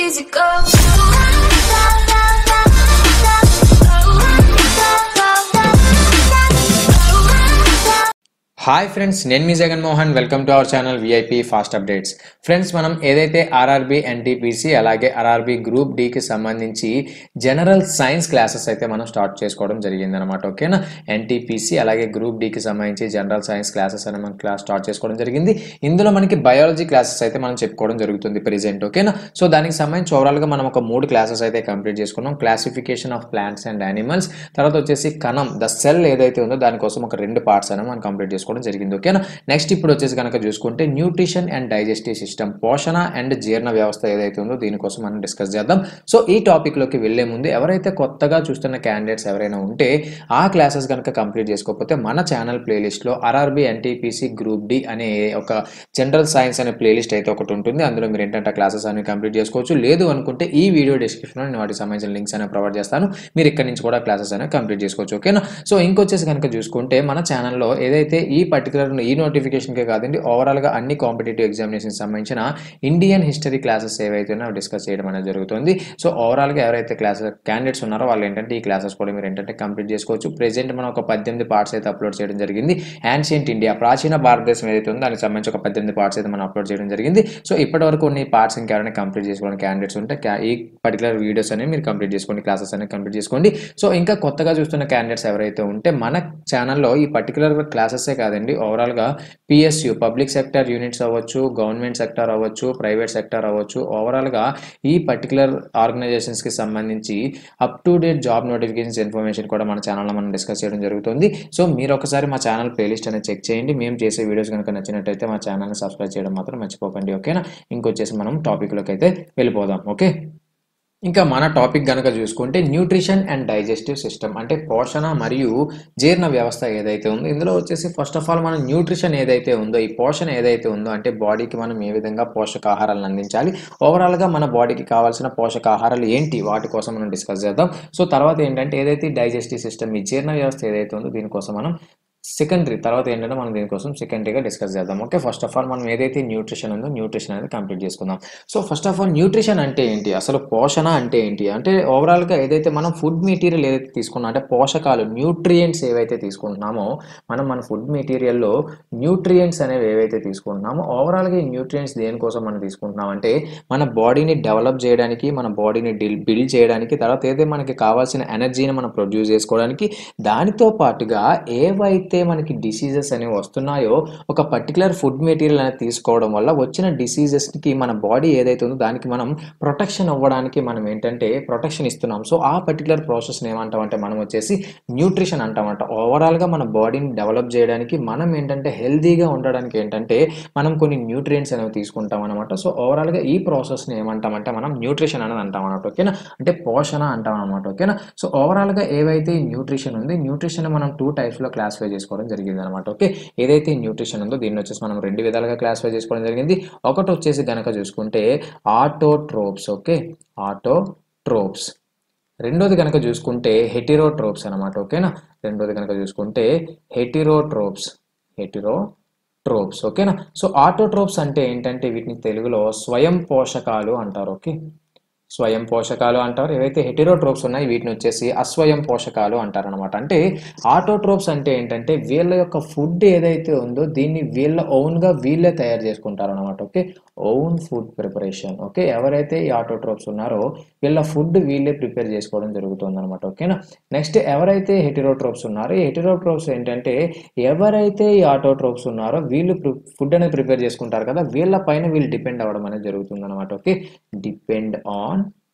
easy go. Hi friends నేను మీ Jaganmohan welcome to our channel VIP fast updates friends మనం ఏదైతే ఆర్ఆర్బి ఎన్టీపీసీ అలాగే ఆర్ఆర్బి గ్రూప్ డికి సంబంధించి జనరల్ సైన్స్ క్లాసెస్ అయితే మనం స్టార్ట్ చేసుకోవడం జరిగింది అనమాట ఓకేనా ఎన్టీపీసీ అలాగే గ్రూప్ డికి సంబంధించి జనరల్ సైన్స్ క్లాసెస్ అని మనం క్లాస్ స్టార్ట్ చేసుకోవడం జరిగింది ఇందులో మనకి బయాలజీ క్లాసెస్ అయితే మనం చెప్పుకోవడం జరుగుతుంది ప్రెజెంట్ ఓకేనా సో దానికి సంబంధించి ఓవరాల్గా మనం ఒక మూడు క్లాసెస్ అయితే కంప్లీట్ చేసుకున్నాం classification of plants and animals తర్వాత వచ్చేసి కణం ద సెల్ ఏదైతే ఉందో దానికోసం ఒక రెండు పార్ట్స్ అని మనం కంప్లీట్ చేసుకోవడం జరిగింది ఓకేనా నెక్స్ట్ ఇప్పుడు వచ్చేసి కనుక చూసుకుంటే న్యూట్రిషన్ అండ్ డైజెస్టివ్ సిస్టమ్ పోషణ అండ్ జీర్ణ వ్యవస్థ ఏదైతే ఉందో దీనికోసం మనం డిస్కస్ చేద్దాం సో ఈ టాపిక్ లోకి వెళ్లే ముందు ఎవరైతే కొత్తగా చూస్తున్న క్యాండిడేట్స్ ఎవరైనా ఉంటే ఆ క్లాసెస్ కనుక కంప్లీట్ చేసుకోకపోతే మన ఛానల్ ప్లేలిస్ట్ లో ఆర్ఆర్బి ఎన్టీపీసీ గ్రూప్ డి అనే ఒక జనరల్ సైన్స్ అనే ప్లేలిస్ట్ అయితే ఒకటి ఉంటుంది అందులో మీరు ఏంటంటే క్లాసెస్ అనేవి కంప్లీట్ చేసుకోవచ్చు లేదు అనుకుంటే ఈ వీడియో డిస్క్రిప్షన్లో నేను వాటికి సంబంధించిన లింక్స్ అనేవి ప్రొవైడ్ చేస్తాను మీరు ఇక్కడ నుంచి కూడా క్లాసెస్ అనేవి కంప్లీట్ చేసుకోవచ్చు ఓకేనా సో ఇంకొచ్చేసి కనుక చూసుకుంటే మన ఛానల్లో ఏదైతే ఈ పర్టికులర్ ఈ నోటిఫికేషన్కే కాదండి ఓవరాల్గా అన్ని కాంపిటేటివ్ ఎగ్జామినేషన్ సంబంధించిన ఇండియన్ హిస్టరీ క్లాసెస్ ఏవైతే ఉన్నాయో డిస్కస్ చేయడం అనేది జరుగుతుంది సో ఓవరాల్గా ఎవరైతే క్లాసెస్ క్యాండిడేట్స్ ఉన్నారో వాళ్ళు ఏంటంటే ఈ క్లాసెస్ కూడా మీరు ఏంటంటే కంప్లీట్ చేసుకోవచ్చు ప్రెజెంట్ మనం ఒక పద్దెనిమిది పార్ట్స్ అయితే అప్లోడ్ చేయడం జరిగింది యాన్షియంట్ ఇండియా ప్రాచీన భారతదేశం ఏదైతే ఉందో దానికి సంబంధించి ఒక పద్దెనిమిది పార్ట్స్ అయితే మనం అప్లోడ్ చేయడం జరిగింది సో ఇప్పటి వరకు కొన్ని పార్ట్స్ ఇంకెవరైనా కంప్లీట్ చేసుకోవడానికి క్యాండిడేట్స్ ఉంటే ca- ఈ పర్టికులర్ వీడియోస్ అనేవి మీరు కంప్లీట్ చేసుకోండి క్లాసెస్ అనేవి కంప్లీట్ చేసుకోండి సో ఇంకా కొత్తగా చూస్తున్న క్యాండిడేట్స్ ఎవరైతే ఉంటే మన ఛానల్లో ఈ పర్టికులర్ క్లాసెసే కాదండి ఓవరాల్గా పిఎస్యు పబ్లిక్ సెక్టర్ యూనిట్స్ అవ్వచ్చు గవర్నమెంట్ సెక్టర్ అవ్వచ్చు ప్రైవేట్ సెక్టర్ అవ్వచ్చు ఓవరాల్గా ఈ పర్టికులర్ ఆర్గనైజేషన్స్కి సంబంధించి up to date job notifications information కూడా మన ఛానల్లో మనం డిస్కస్ చేయడం జరుగుతుంది సో మీరు ఒకసారి మా ఛానల్ ప్లేలిస్ట్ అనేది చెక్ చేయండి మేము చేసే వీడియోస్ కనుక నచ్చినట్టయితే మా ఛానల్ని సబ్స్క్రైబ్ చేయడం మాత్రం మర్చిపోకండి ఓకేనా ఇంకొచ్చేసి మనం టాపిక్లోకి అయితే వెళ్ళిపోదాం ఓకే ఇంకా మన టాపిక్ గనక చూసుకుంటే న్యూట్రిషన్ అండ్ డైజెస్టివ్ సిస్టమ్ అంటే పోషణ మరియు జీర్ణ వ్యవస్థ ఏదైతే ఉందో ఇందులో వచ్చేసి ఫస్ట్ ఆఫ్ ఆల్ మనం న్యూట్రిషన్ ఏదైతే ఉందో ఈ పోషణ ఏదైతే ఉందో అంటే బాడీకి మనం ఏ విధంగా పోషకాహారాలను అందించాలి ఓవరాల్గా మన బాడీకి కావాల్సిన పోషకాహారాలు ఏంటి వాటి కోసం మనం డిస్కస్ చేద్దాం సో తర్వాత ఏంటంటే ఏదైతే డైజెస్టివ్ సిస్టమ్ ఈ జీర్ణ వ్యవస్థ ఏదైతే ఉందో దీనికోసం మనం సెకండరీ తర్వాత ఏంటంటే మనం దీనికోసం సెకండరీగా డిస్కస్ చేద్దాం ఓకే ఫస్ట్ ఆఫ్ ఆల్ మనం ఏదైతే న్యూట్రిషన్ ఉందో న్యూట్రిషన్ అనేది కంప్లీట్ చేసుకుందాం so first of all nutrition అంటే ఏంటి అసలు పోషణ అంటే ఏంటి అంటే ఓవరాల్గా ఏదైతే మనం ఫుడ్ మెటీరియల్ ఏదైతే తీసుకున్నాం అంటే పోషకాలు న్యూట్రియంట్స్ ఏవైతే తీసుకుంటున్నామో మనం మన ఫుడ్ మెటీరియల్లో న్యూట్రియంట్స్ అనేవి ఏవైతే తీసుకుంటున్నామో ఓవరాల్గా ఈ న్యూట్రియంట్స్ దేనికోసం మనం తీసుకుంటున్నాం అంటే మన బాడీని డెవలప్ చేయడానికి మన బాడీని బిల్డ్ చేయడానికి తర్వాత ఏదైతే మనకి కావాల్సిన ఎనర్జీని మనం ప్రొడ్యూస్ చేసుకోవడానికి దానితో పాటుగా ఏవైతే మనకి డిసీజెస్ అనేవి వస్తున్నాయో ఒక పర్టికులర్ ఫుడ్ మెటీరియల్ అనేది తీసుకోవడం వల్ల వచ్చిన డిసీజెస్కి మన బాడీ ఏదైతే ఉందో దానికి మనం ప్రొటెక్షన్ అవ్వడానికి మనం ఏంటంటే ప్రొటెక్షన్ ఇస్తున్నాం సో ఆ పర్టికులర్ ప్రాసెస్ని ఏమంటామంటే మనం వచ్చేసి న్యూట్రిషన్ అంటామంట ఓవరాల్గా మన బాడీని డెవలప్ చేయడానికి మనం ఏంటంటే హెల్తీగా ఉండడానికి ఏంటంటే మనం కొన్ని న్యూట్రియంట్స్ అనేవి తీసుకుంటాం అనమాట సో ఓవరాల్గా ఈ ప్రాసెస్ని ఏమంటామంటే మనం న్యూట్రిషన్ అనేది అంటాం అనమాట ఓకేనా అంటే పోషణ అంటాం అనమాట ఓకేనా సో ఓవరాల్గా ఏవైతే న్యూట్రిషన్ ఉంది న్యూట్రిషన్ మనం టూ టైప్స్లో క్లాసిఫై చేసుకోవడం జరిగింది అనమాట ఓకే ఏదైతే న్యూట్రిషన్ ఉందో దీన్ని వచ్చేసి మనం రెండు విధాలుగా క్లాసిఫై చేసుకోవడం జరిగింది ఒకటి వచ్చేసి గనక చూసుకుంటే ఆటోట్రోప్స్ ఓకే ఆటోట్రోప్స్ రెండోది కనుక చూసుకుంటే హెటిరోట్రోప్స్ అనమాట ఓకేనా రెండోది కనుక చూసుకుంటే హెటిరోట్రోప్స్ హెటిరో ట్రోప్స్ ఓకేనా సో ఆటోట్రోప్స్ అంటే ఏంటంటే వీటిని తెలుగులో స్వయం పోషకాలు అంటారు ఓకే స్వయం పోషకాలు అంటారు ఏవైతే హెటిరోట్రోప్స్ ఉన్నాయి వీటిని వచ్చేసి అస్వయం పోషకాలు అంటారు అనమాట అంటే ఆటోట్రోప్స్ అంటే ఏంటంటే వీళ్ళ యొక్క ఫుడ్ ఏదైతే ఉందో దీన్ని వీళ్ళ ఓన్గా వీళ్ళే తయారు చేసుకుంటారు అనమాట okay own food preparation okay ఎవరైతే ఈ ఆటోట్రోప్స్ ఉన్నారో వీళ్ళ ఫుడ్ వీళ్ళే ప్రిపేర్ చేసుకోవడం జరుగుతుంది అనమాట ఓకేనా నెక్స్ట్ ఎవరైతే హెటిరోట్రోప్స్ ఉన్నారో ఈ హెటిరోట్రోప్స్ ఏంటంటే ఎవరైతే ఈ ఆటోట్రోప్స్ ఉన్నారో వీళ్ళు ఫుడ్ అనేది ప్రిపేర్ చేసుకుంటారు కదా వీళ్ళ పైన వీళ్ళు డిపెండ్ అవ్వడం అనేది జరుగుతుంది అనమాట okay depend on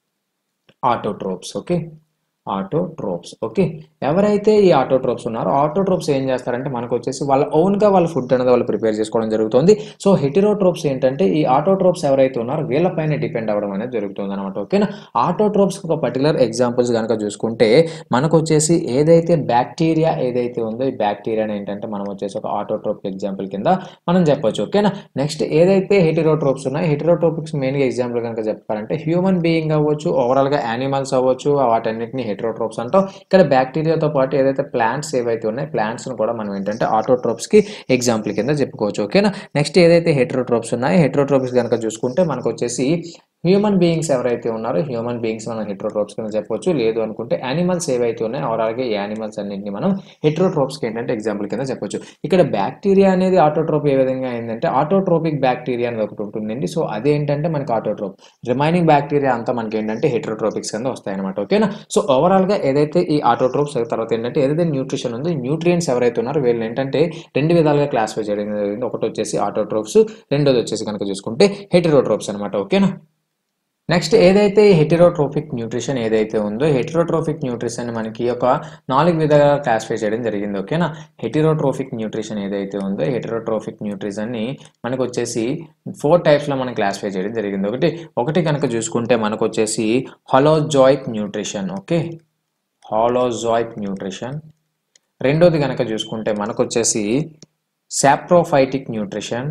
autotrophs okay autotrophs okay ఎవరైతే ఈ ఆటోట్రోప్స్ ఉన్నారో ఆటోట్రోప్స్ ఏం చేస్తారంటే మనకు వచ్చేసి వాళ్ళ ఓన్గా వాళ్ళ ఫుడ్ అనేది వాళ్ళు ప్రిపేర్ చేసుకోవడం జరుగుతుంది సో హెటిరోట్రోప్స్ ఏంటంటే ఈ ఆటోట్రోప్స్ ఎవరైతే ఉన్నారో వీళ్ళపైన డిపెండ్ అవ్వడం అనేది జరుగుతుంది అనమాట ఓకేనా ఆటోట్రోప్స్ ఒక పర్టికులర్ ఎగ్జాంపుల్స్ కనుక చూసుకుంటే మనకు వచ్చేసి ఏదైతే బ్యాక్టీరియా ఏదైతే ఉందో ఈ బ్యాక్టీరియా ఏంటంటే మనం వచ్చేసి ఒక ఆటోట్రోప్ ఎగ్జాంపుల్ కింద మనం చెప్పొచ్చు ఓకేనా నెక్స్ట్ ఏదైతే హెటిరోట్రోప్స్ ఉన్నాయో హెటిరోట్రోపిక్స్ మెయిన్గా ఎగ్జాంపుల్ కనుక చెప్పాలంటే హ్యూమన్ బీయింగ్ అవ్వచ్చు ఓవరాల్గా యానిమల్స్ అవ్వచ్చు వాటన్నిటిని హెట్రోట్రోప్స్ అంటాం ఇక్కడ బ్యాక్టీరియాతో పాటు ఏదైతే ప్లాంట్స్ ఏవైతే ఉన్నాయి ప్లాంట్స్ని కూడా మనం ఏంటంటే ఆటోట్రోప్స్కి ఎగ్జాంపుల్ కింద చెప్పుకోవచ్చు ఓకేనా నెక్స్ట్ ఏదైతే హెట్రోట్రోప్స్ ఉన్నాయో హెట్రోట్రోప్స్ కనుక చూసుకుంటే మనకు వచ్చేసి హ్యూమన్ బీయింగ్స్ ఎవరైతే ఉన్నారో హ్యూమన్ బీయింగ్స్ మనం హెట్రోట్రోప్స్ కింద చెప్పొచ్చు లేదు అనుకుంటే యానిమల్స్ ఏవైతే ఉన్నాయో అలాగే ఈ యానిమల్స్ అన్నింటిని మనం హెట్రోట్రోప్స్కి ఏంటంటే ఎగ్జాంపుల్ కింద చెప్పొచ్చు ఇక్కడ బ్యాక్టీరియా అనేది ఆటోట్రోప్ ఏ విధంగా అయిందంటే ఆటోట్రోపిక్ బ్యాక్టీరియా అనేది ఒకటి ఉంటుందండి సో అదేంటంటే మనకి ఆటోట్రోప్ రిమైనింగ్ బ్యాక్టీరియా అంతా మనకి ఏంటంటే హెట్రోట్రోపిక్స్ కింద వస్తాయన్నమాట ఓకేనా సో ఓవరాల్గా ఏదైతే ఈ ఆటోట్రోప్స్ తర్వాత ఏంటంటే ఏదైతే న్యూట్రిషన్ ఉందో న్యూట్రియంట్స్ ఎవరైతే ఉన్నారో వీళ్ళు ఏంటంటే రెండు విధాలుగా క్లాసిఫై చేయడం జరిగింది ఒకటి వచ్చేసి ఆటోట్రోప్స్ రెండోది వచ్చేసి కనుక చూసుకుంటే హెటరోట్రోప్స్ అనమాట ఓకేనా నెక్స్ట్ ఏదైతే హెటిరోట్రోఫిక్ న్యూట్రిషన్ ఏదైతే ఉందో హెటిరోట్రోఫిక్ న్యూట్రిషన్ మనకి ఒక నాలుగు విధాలుగా క్లాసిఫై చేయడం జరిగింది ఓకేనా హెటిరోట్రోఫిక్ న్యూట్రిషన్ ఏదైతే ఉందో హెటిరోట్రోఫిక్ న్యూట్రిషన్ని మనకు వచ్చేసి ఫోర్ టైప్స్లో మనం క్లాసిఫై చేయడం జరిగింది ఒకటి ఒకటి కనుక చూసుకుంటే మనకు వచ్చేసి holozoic nutrition okay holozoic nutrition రెండోది కనుక చూసుకుంటే మనకు వచ్చేసి సాప్రోఫైటిక్ న్యూట్రిషన్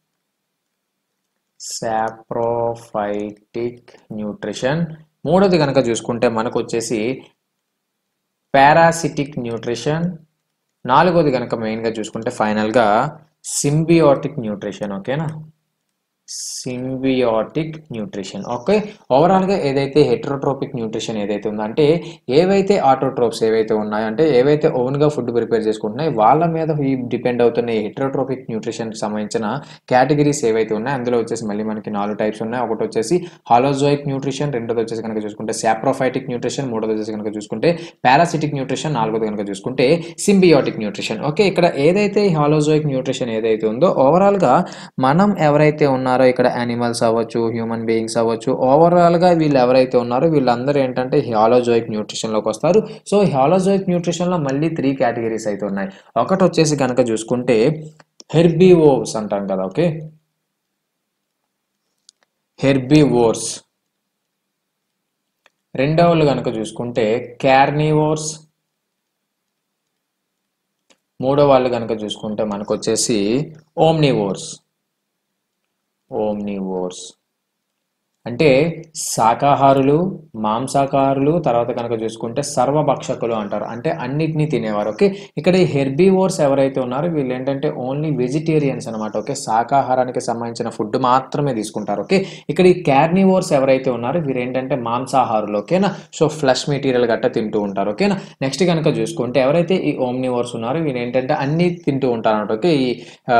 సాప్రోఫైటిక్ న్యూట్రిషన్ మూడోది కనుక చూసుకుంటే మనకు వచ్చేసి పారాసిటిక్ న్యూట్రిషన్ నాలుగోది కనుక మెయిన్గా చూసుకుంటే ఫైనల్గా సింబియోటిక్ న్యూట్రిషన్ ఓకేనా సింబియోటిక్ న్యూట్రిషన్ ఓకే ఓవరాల్గా ఏదైతే హెట్రోట్రోపిక్ న్యూట్రిషన్ ఏదైతే ఉందో అంటే ఏవైతే ఆటోట్రోప్స్ ఏవైతే ఉన్నాయో అంటే ఏవైతే ఓన్గా ఫుడ్ ప్రిపేర్ చేసుకుంటున్నాయో వాళ్ళ మీద ఈ డిపెండ్ అవుతున్న హెట్రోట్రోపిక్ న్యూట్రిషన్కి సంబంధించిన కేటగిరీస్ ఏవైతే ఉన్నాయో అందులో వచ్చేసి మళ్ళీ మనకి నాలుగు టైప్స్ ఉన్నాయి ఒకటి వచ్చేసి హాలోజోయిక్ న్యూట్రిషన్ రెండోది వచ్చేసి కనుక చూసుకుంటే సాప్రోఫైటిక్ న్యూట్రిషన్ మూడోది వచ్చేసి కనుక చూసుకుంటే పారాసిటిక్ న్యూట్రిషన్ నాలుగోది కనుక చూసుకుంటే సింబియోటిక్ న్యూట్రిషన్ ఓకే ఇక్కడ ఏదైతే హాలోజోయిక్ న్యూట్రిషన్ ఏదైతే ఉందో ఓవరాల్గా మనం ఎవరైతే ఉన్నారో ఇక్కడ యానిమల్స్ అవ్వచ్చు హ్యూమన్ బీయింగ్స్ అవ్వచ్చు ఓవరాల్గా వీళ్ళు ఎవరైతే ఉన్నారో వీళ్ళందరూ ఏంటంటే హాలోజోయిక్ న్యూట్రిషన్లోకి వస్తారు సో హాలోజోయిక్ న్యూట్రిషన్లో మళ్ళీ త్రీ కేటగిరీస్ అయితే ఉన్నాయి ఒకటి వచ్చేసి కనుక చూసుకుంటే హెర్బీవోర్స్ అంటాం కదా ఓకే హెర్బీవోర్స్ రెండవలు కనుక చూసుకుంటే క్యార్నివోర్స్ మూడో వాళ్ళు కనుక చూసుకుంటే మనకు వచ్చేసి ఓమ్నివోర్స్ ఓమ్నివోర్స్ అంటే శాకాహారులు మాంసాహారులు తర్వాత కనుక చూసుకుంటే సర్వభక్షకులు అంటారు అంటే అన్నిటినీ తినేవారు ఓకే ఇక్కడ ఈ హెర్బీవోర్స్ ఎవరైతే ఉన్నారో వీళ్ళు ఏంటంటే ఓన్లీ వెజిటేరియన్స్ అనమాట ఓకే శాకాహారానికి సంబంధించిన ఫుడ్ మాత్రమే తీసుకుంటారు ఓకే ఇక్కడ ఈ క్యార్నివోర్స్ ఎవరైతే ఉన్నారో వీరు ఏంటంటే మాంసాహారులు ఓకేనా సో ఫ్లష్ మెటీరియల్ గట్ట తింటూ ఉంటారు ఓకేనా నెక్స్ట్ కనుక చూసుకుంటే ఎవరైతే ఈ ఓమ్నివోర్స్ ఉన్నారో వీరు ఏంటంటే అన్ని తింటూ ఉంటారు అనమాట ఓకే ఈ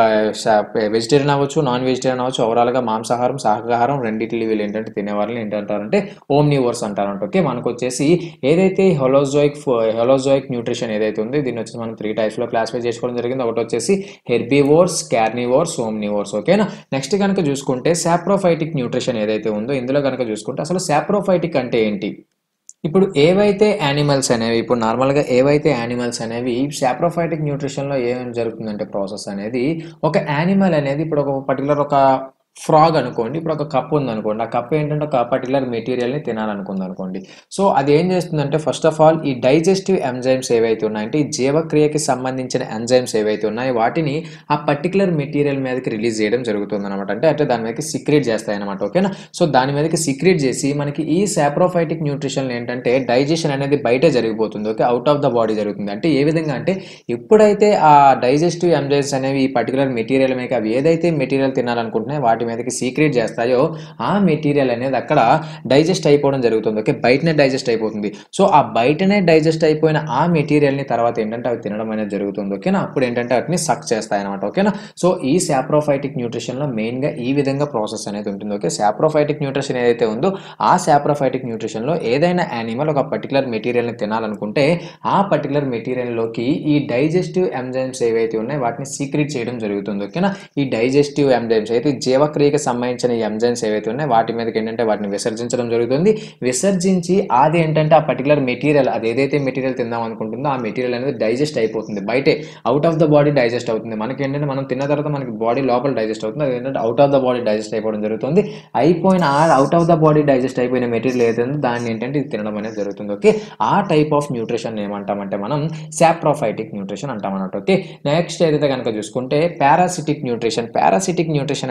వెజిటేరియన్ అవ్వచ్చు నాన్ వెజిటేరియన్ అవ్వచ్చు ఓవరాల్గా మాంసాహారం శాకాహారం రెండింటిని వీళ్ళు ఏంటంటే తినే వాళ్ళని ఏంటంటారంటే ఓమ్నివర్స్ అంటారంట ఓకే మనకు వచ్చేసి ఏదైతే హొలోజోయిక్ హొలోజోయిక్ న్యూట్రిషన్ ఏదైతే ఉందో దీన్ని వచ్చేసి మనం త్రీ టైప్స్లో క్లాసిఫై చేసుకోవడం జరిగింది ఒకటి వచ్చేసి హెర్బీవోర్స్ క్యార్నివోర్స్ ఓమ్నివోర్స్ ఓకేనా నెక్స్ట్ కనుక చూసుకుంటే సాప్రోఫైటిక్ న్యూట్రిషన్ ఏదైతే ఉందో ఇందులో కనుక చూసుకుంటే అసలు సాప్రోఫైటిక్ అంటే ఏంటి ఇప్పుడు ఏవైతే యానిమల్స్ అనేవి ఇప్పుడు నార్మల్గా ఏవైతే యానిమల్స్ అనేవి సాప్రోఫైటిక్ న్యూట్రిషన్లో ఏం జరుగుతుందంటే ప్రాసెస్ అనేది ఒక యానిమల్ అనేది ఇప్పుడు ఒక పర్టికులర్ ఒక ఫ్రాగ్ అనుకోండి ఇప్పుడు ఒక కప్ ఉంది అనుకోండి ఆ కప్ ఏంటంటే ఒక పర్టికులర్ మెటీరియల్ని తినాలనుకుంది అనుకోండి సో అది ఏం చేస్తుందంటే ఫస్ట్ ఆఫ్ ఆల్ ఈ డైజెస్టివ్ ఎంజైమ్స్ ఏవైతే ఉన్నాయంటే ఈ జీవక్రియకి సంబంధించిన ఎంజైమ్స్ ఏవైతే ఉన్నాయో వాటిని ఆ పర్టికులర్ మెటీరియల్ మీదకి రిలీజ్ చేయడం జరుగుతుంది అనమాట అంటే అంటే దాని మీదకి సీక్రెట్ చేస్తాయి అనమాట ఓకేనా సో దాని మీదకి సీక్రెట్ చేసి మనకి ఈ సాప్రోఫైటిక్ న్యూట్రిషన్ ఏంటంటే డైజెషన్ అనేది బయటే జరిగిపోతుంది okay out of the body జరుగుతుంది అంటే ఏ విధంగా అంటే ఎప్పుడైతే ఆ డైజెస్టివ్ ఎంజైమ్స్ అనేవి ఈ పర్టికులర్ మెటీరియల్ మీద అవి ఏదైతే మెటీరియల్ తినాలనుకుంటున్నాయో వాటి మీదకి సీక్రెట్ చేస్తాయో ఆ మెటీరియల్ అనేది అక్కడ డైజెస్ట్ అయిపోవడం జరుగుతుంది ఓకే బయటనే డైజెస్ట్ అయిపోతుంది సో ఆ బయటనే డైజెస్ట్ అయిపోయిన ఆ మెటీరియల్ని తర్వాత ఏంటంటే అవి తినడం అనేది జరుగుతుంది ఓకేనా అప్పుడు ఏంటంటే వాటిని సక్ చేస్తాయి అనమాట ఓకేనా సో ఈ సాప్రోఫైటిక్ న్యూట్రిషన్లో మెయిన్గా ఈ విధంగా ప్రాసెస్ అనేది ఉంటుంది ఓకే సాప్రోఫైటిక్ న్యూట్రిషన్ ఏదైతే ఉందో ఆ సాప్రోఫైటిక్ న్యూట్రిషన్లో ఏదైనా యానిమల్ ఒక పర్టికులర్ మెటీరియల్ని తినాలనుకుంటే ఆ పర్టికులర్ మెటీరియల్లోకి ఈ డైజెస్టివ్ ఎంజైమ్స్ ఏవైతే ఉన్నాయో వాటిని సీక్రెట్ చేయడం జరుగుతుంది ఓకేనా ఈ డైజెస్టివ్ ఎంజైమ్స్ అయితే జీవక్రియకి సంబంధించిన ఎంజైమ్స్ ఏవైతే ఉన్నాయో వాటి మీదకి ఏంటంటే వాటిని విసర్జించడం జరుగుతుంది విసర్జించి అది ఏంటంటే ఆ పర్టికులర్ మెటీరియల్ అది ఏదైతే మెటీరియల్ తిందాం అనుకుంటుందో ఆ మెటీరియల్ అనేది డైజెస్ట్ అయిపోతుంది బయటే out of the body digest అవుతుంది మనకి ఏంటంటే మనం తిన్న తర్వాత మనకి బాడీ లోపల డైజెస్ట్ అవుతుంది అది ఏంటంటే out of the body digest అయిపోవడం జరుగుతుంది అయిపోయిన ఆ out of the body digest అయిపోయిన మెటీరియల్ ఏదైతే ఉందో దాన్ని ఏంటంటే ఇది తినడం అనేది జరుగుతుంది ఓకే ఆ టైప్ ఆఫ్ న్యూట్రిషన్ ఏమంటామంటే మనం సాప్రోఫైటిక్ న్యూట్రిషన్ అంటాం అన్నట్టు ఓకే నెక్స్ట్ ఏదైతే కనుక చూసుకుంటే పారాసిటిక్ న్యూట్రిషన్ పారాసిటిక్ న్యూట్రిషన్ అంటే ఏంటంటే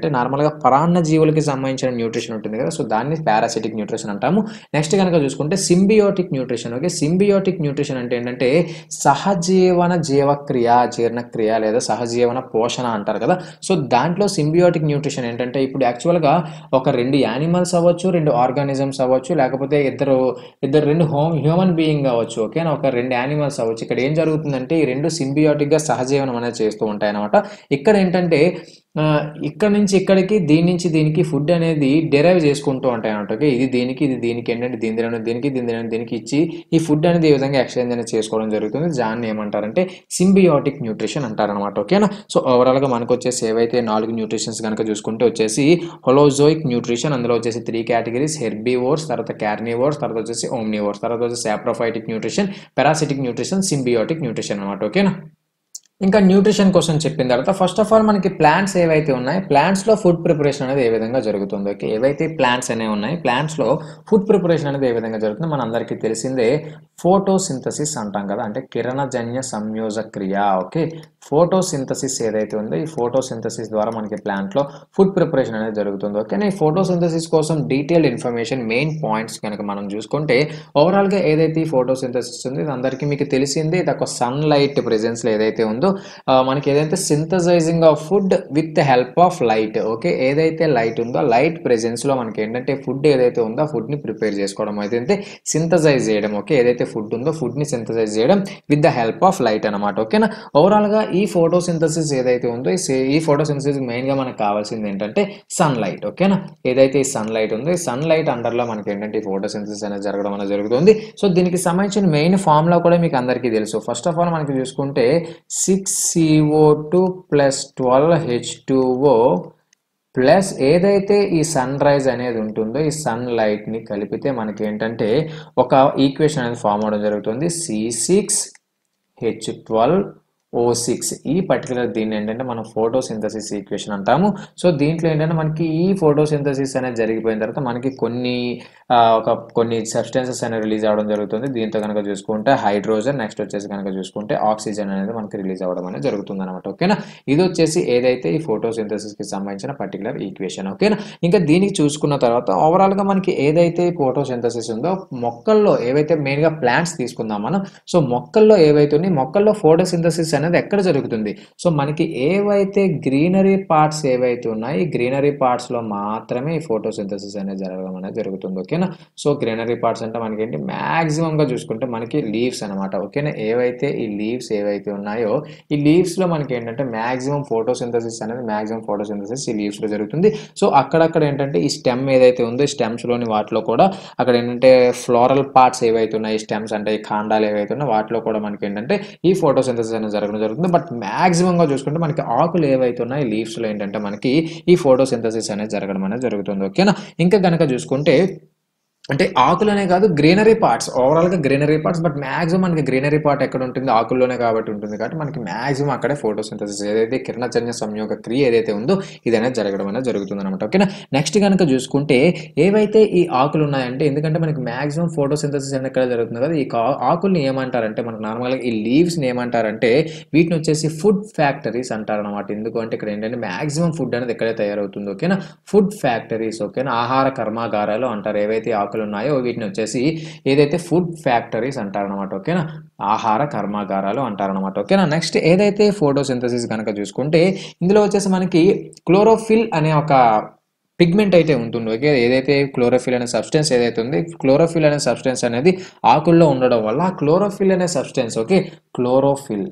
నార్మల్గా పరాన్న జీవులకి సంబంధించిన న్యూట్రిషన్ ఉంటుంది కదా సో దాన్ని పారాసిటిక్ న్యూట్రిషన్ అంటాము నెక్స్ట్ కనుక చూసుకుంటే symbiotic nutrition okay symbiotic nutrition అంటే ఏంటంటే సహజీవన జీవక్రియ జీర్ణక్రియ లేదా సహజీవన పోషణ అంటారు కదా సో దాంట్లో సింబియోటిక్ న్యూట్రిషన్ ఏంటంటే ఇప్పుడు యాక్చువల్గా ఒక రెండు యానిమల్స్ అవ్వచ్చు రెండు ఆర్గానిజమ్స్ అవ్వచ్చు లేకపోతే ఇద్దరు ఇద్దరు రెండు హోమ్ హ్యూమన్ బీయింగ్ అవ్వచ్చు ఓకేనా ఒక రెండు యానిమల్స్ అవ్వచ్చు ఇక్కడ ఏం జరుగుతుందంటే ఈ రెండు సింబియోటిక్గా సహజీవనం అనేది చేస్తూ ఉంటాయి అనమాట ఇక్కడ ఏంటంటే ఆ, ఇక్కడ నుంచి ఇక్కడికి దీని నుంచి దీనికి ఫుడ్ అనేది డెరైవ్ చేసుకుంటూ ఉంటాయి అనమాట ఓకే ఇది దీనికి ఇది దీనికి ఏంటంటే దీని తినడం దీనికి దీని తినడం దీనికి ఇచ్చి ఈ ఫుడ్ అనేది ఈ విధంగా ఎక్స్చేంజ్ అనేది చేసుకోవడం జరుగుతుంది దాన్ని ఏమంటారంటే సింబియోటిక్ న్యూట్రిషన్ అంటారనమాట ఓకేనా సో ఓవరాల్గా మనకు వచ్చేసి ఏవైతే నాలుగు న్యూట్రిషన్స్ కనుక చూసుకుంటే వచ్చేసి హొలోజోయిక్ న్యూట్రిషన్ అందులో వచ్చేసి త్రీ కేటగిరీస్ హెర్బీవోర్స్ తర్వాత క్యార్నివోర్స్ తర్వాత వచ్చేసి ఓమ్నివోర్స్ తర్వాత వచ్చేసి saprophytic nutrition parasitic nutrition symbiotic nutrition అనమాట ఓకేనా ఇంకా న్యూట్రిషన్ కోసం చెప్పిన తర్వాత ఫస్ట్ ఆఫ్ ఆల్ మనకి ప్లాంట్స్ ఏవైతే ఉన్నాయి ప్లాంట్స్లో ఫుడ్ ప్రిపరేషన్ అనేది ఏ విధంగా జరుగుతుంది ఓకే ఏవైతే ప్లాంట్స్ అనేవి ఉన్నాయి ప్లాంట్స్లో ఫుడ్ ప్రిపరేషన్ అనేది ఏ విధంగా జరుగుతుందో మన అందరికీ తెలిసిందే ఫోటోసింథసిస్ అంటాం కదా అంటే కిరణజన్య సంయోజ క్రియ ఓకే ఫోటోసింథసిస్ ఏదైతే ఉందో ఈ ఫోటోసింథసిస్ ద్వారా మనకి ప్లాంట్లో ఫుడ్ ప్రిపరేషన్ అనేది జరుగుతుంది ఓకే ఈ ఫోటోసింథసిస్ కోసం డీటెయిల్డ్ ఇన్ఫర్మేషన్ మెయిన్ పాయింట్స్ కనుక మనం చూసుకుంటే ఓవరాల్గా ఏదైతే ఈ ఫోటోసింథసిస్ ఉంది ఇది అందరికీ మీకు తెలిసిందే ఇది ఒక సన్లైట్ ప్రెజెన్స్లో ఏదైతే ఉందో ఆ, మనకి ఏదైతే synthesizing of food with help of light okay ఏదైతే లైట్ ఉందో లైట్ ప్రెజెన్స్లో మనకి ఏంటంటే ఫుడ్ ఏదైతే ఉందో ఆ ఫుడ్ని ప్రిపేర్ చేసుకోవడం అయితే సింథసైజ్ చేయడం ఓకే ఏదైతే ఫుడ్ ఉందో ఫుడ్ని సింథసైజ్ చేయడం with the help of light అనమాట ఓకేనా ఓవరాల్గా ఈ ఫోటోసింథసిస్ ఏదైతే ఉందో ఈ సే- ఈ ఫోటోసింథసిస్ మెయిన్గా మనకు కావాల్సింది ఏంటంటే సన్ లైట్ ఓకేనా ఏదైతే ఈ సన్ లైట్ ఉందో ఈ సన్ లైట్ అండర్లో మనకి ఏంటంటే ఈ ఫోటోసింథసిస్ అనేది జరగడం అనేది జరుగుతుంది సో దీనికి సంబంధించిన మెయిన్ ఫార్ములా కూడా మీకు అందరికీ తెలుసు ఫస్ట్ ఆఫ్ ఆల్ మనకి చూసుకుంటే six CO two plus twelve H two O plus ఏదైతే ఈ సన్ రైజ్ అనేది ఉంటుందో ఈ సన్ లైట్ని కలిపితే మనకి ఏంటంటే ఒక ఈక్వేషన్ అనేది ఫామ్ అవడం జరుగుతుంది C six H twelve O six ఈ పర్టికులర్ దీన్ని ఏంటంటే మనం ఫోటోసింథసిస్ ఈక్వేషన్ అంటాము సో దీంట్లో ఏంటంటే మనకి ఈ ఫోటోసింథసిస్ అనేది జరిగిపోయిన తర్వాత మనకి కొన్ని ఆ, ఒక కొన్ని సబ్స్టెన్సెస్ అనేవి రిలీజ్ అవ్వడం జరుగుతుంది దీంతో కనుక చూసుకుంటే హైడ్రోజన్ నెక్స్ట్ వచ్చేసి కనుక చూసుకుంటే ఆక్సిజన్ అనేది మనకి రిలీజ్ అవ్వడం అనేది జరుగుతుంది అనమాట ఓకేనా ఇది వచ్చేసి ఏదైతే ఈ ఫోటోసింథసిస్ కి సంబంధించిన పర్టికులర్ ఈక్వేషన్ ఓకేనా ఇంకా దీనికి చూసుకున్న తర్వాత ఓవరాల్ గా మనకి ఏదైతే ఫోటోసింథసిస్ ఉందో మొక్కల్లో ఏవైతే మెయిన్ గా ప్లాంట్స్ తీసుకుందాం మనం సో మొక్కల్లో ఏవైతే ఉన్నాయి మొక్కల్లో ఫోటోసింథసిస్ అనేది ఎక్కడ జరుగుతుంది సో మనకి ఏవైతే గ్రీనరీ పార్ట్స్ ఏవైతే ఉన్నాయో ఈ గ్రీనరీ పార్ట్స్ లో మాత్రమే ఈ ఫోటోసింథసిస్ అనేది జరగడం అనేది జరుగుతుంది ఓకేనా సో గ్రీనరీ పార్ట్స్ అంటే మనకి ఏంటి మాక్సిమం గా చూసుకుంటే మనకి లీవ్స్ అనమాట ఓకేనా ఏవైతే ఈ లీవ్స్ ఏవైతే ఉన్నాయో ఈ లీవ్స్ లో మనకి ఏంటంటే మాక్సిమం ఫోటోసింథసిస్ అనేది మాక్సిమం ఫోటోసింథసిస్ ఈ లీవ్స్ లో జరుగుతుంది సో అక్కడక్కడ ఏంటంటే ఈ స్టెమ్ ఏదైతే ఉందో ఈ స్టెమ్స్ లోని వాటిలో కూడా అక్కడ ఏంటంటే ఫ్లోరల్ పార్ట్స్ ఏవైతే ఉన్నాయి ఈ స్టెమ్స్ అంటే ఈ కాండాలు ఏవైతే ఉన్నాయో వాటిలో కూడా మనకి ఏంటంటే ఈ ఫోటోసింథసిస్ అనేది జరగడం జరుగుతుంది బట్ మాక్సిమం గా చూసుకుంటే మనకి ఆకులు ఏవైతే ఉన్నాయో లీవ్స్ లో ఏంటంటే మనకి ఈ ఫోటోసింథసిస్ అనేది జరగడం అనేది జరుగుతుంది ఓకేనా ఇంకా గనక చూసుకుంటే అంటే ఆకులనే కాదు గ్రీనరీ పార్ట్స్ ఓవరాల్గా గ్రీనరీ పార్ట్స్ బట్ మాక్సిమం మనకి గ్రీనరీ పార్ట్ ఎక్కడ ఉంటుంది ఆకుల్లోనే కాబట్టి ఉంటుంది కాబట్టి మనకి మాక్సిమం అక్కడే ఫోటోసింథసిస్ ఏదైతే కిరణజన్య సంయోగ క్రియ ఏదైతే ఉందో ఇది అనేది జరగడం అనేది జరుగుతుంది అనమాట ఓకేనా నెక్స్ట్ కనుక చూసుకుంటే ఏవైతే ఈ ఆకులు ఉన్నాయంటే ఎందుకంటే మనకి మాక్సిమం ఫోటోసింథసిస్ అనేది ఎక్కడ జరుగుతుంది కదా ఈ కా- ఆకుల్ని ఏమంటారంటే మనకు నార్మల్గా ఈ లీవ్స్ని ఏమంటారంటే వీటిని వచ్చేసి ఫుడ్ ఫ్యాక్టరీస్ అంటారు అనమాట ఎందుకు అంటే ఇక్కడ ఏంటంటే మాక్సిమం ఫుడ్ అనేది ఎక్కడే తయారవుతుంది ఓకేనా ఫుడ్ ఫ్యాక్టరీస్ ఓకేనా ఆహార కర్మాగారాలు అంటారు ఏవైతే ఆకులు ఉన్నాయో వీటిని వచ్చేసి ఏదైతే ఫుడ్ ఫ్యాక్టరీస్ అంటారనమాట ఓకేనా ఆహార కర్మాగారాలు అంటారనమాట ఓకేనా నెక్స్ట్ ఏదైతే ఫోటోసింథసిస్ కనుక చూసుకుంటే ఇందులో వచ్చేసి మనకి క్లోరోఫిల్ అనే ఒక పిగ్మెంట్ అయితే ఉంటుంది ఓకే ఏదైతే క్లోరోఫిల్ అనే సబ్స్టెన్స్ ఏదైతే ఉంది క్లోరోఫిల్ అనే సబ్స్టెన్స్ అనేది ఆకుల్లో ఉండడం వల్ల ఆ క్లోరోఫిల్ అనే substance okay chlorophyll